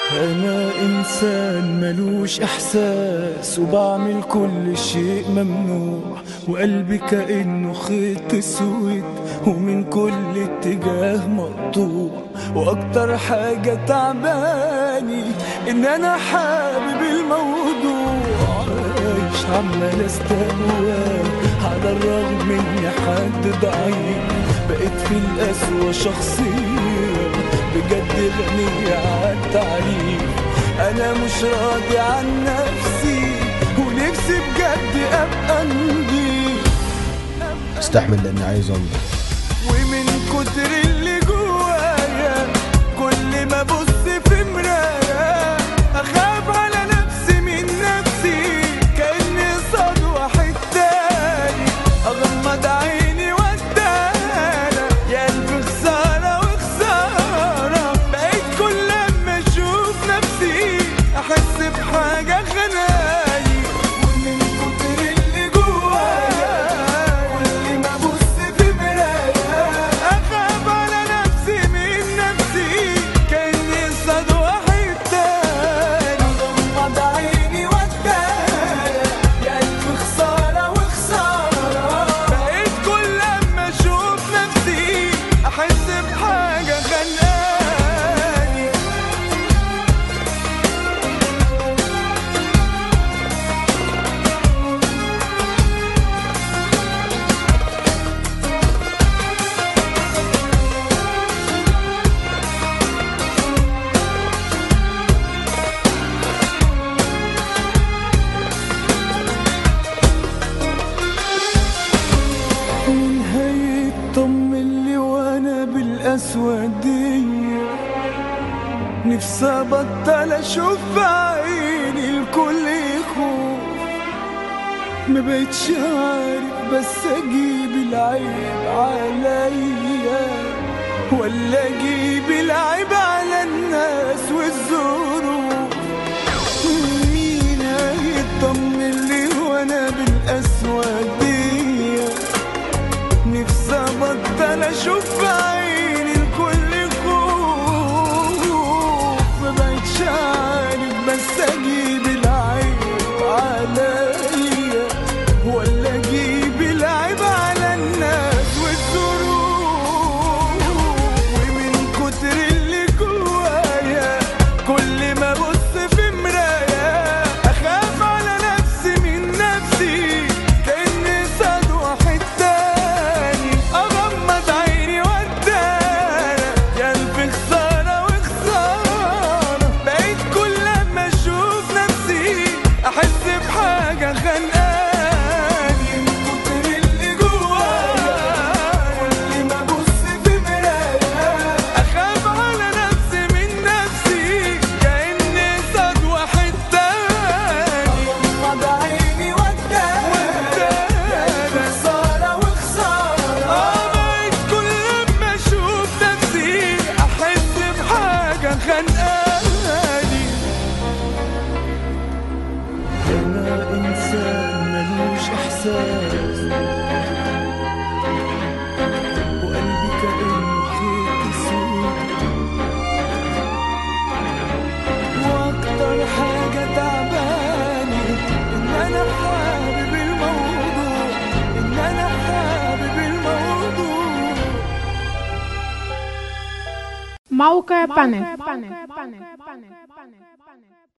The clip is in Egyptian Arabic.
أنا إنسان ملوش إحساس وبعمل كل شيء ممنوع وقلبي كأنه خيط أسود ومن كل اتجاه مقطوع وأكتر حاجة تعباني إن أنا حابب الموضوع عايش عمال استقوى على الرغم إني حد ضعيف بقيت في القسوة شخصية بجد غنية عالتعريف أنا مش راضي عن نفسي ونفسي بجد أبقى نضيف استحمل لاني عايز انضف ومن كتر اللي جوايا كل ما ابص في مرايا اخاف على نفسي من نفسي كاني صاد واحد تاني اغمض عيني واتانا يا قلبي خساره وخساره بقيت كل لما اشوف نفسي احس بحاجه خناني ومن كتر اللي جوايا كل ما ابص في مرايا اخاف على نفسي من نفسي كاني صاد واحد تاني اغمض عيني واتانا يا قلبي خساره وخساره بقيت كل لما اشوف نفسي احس بحاجه خانقاني مين هيطمن لي وانا بالاسودية نفسي ابطل اشوف بعيني الكل يخوف ما بقتش عارف بس اجيب العيب عليا ولا اجيب العيب على الناس والظروف مين هيطمن لي وانا بالاسودية نفسي ابطل اشوف بعيني الكل خوف ما بقتش عارف بس اجيب العيب عليا ولا اجيب العيب على الناس والظروف ومن كتر اللي جوايا كل ما ابص في مرايا اخاف على نفسي من نفسي كاني صاد واحد تاني اغمض عيني واتانا يا قلبي خساره وخساره بقيت كل لما اشوف نفسي احس بحاجه خانقاني من كتر اللي جوايا كل ما ابص في مرايا اخاف على نفسي من نفسي كاني صاد واحد تاني اغمض عيني واتانا خساره وخساره اه بقيت كل لما اشوف نفسي احس بحاجه خانقاني أنا إنسان ملوش إحساس وقلبي كأنه خيط أسود وأكتر حاجة تعباني إن أنا حابب الموضوع إن أنا حابب الموضوع موقع بانل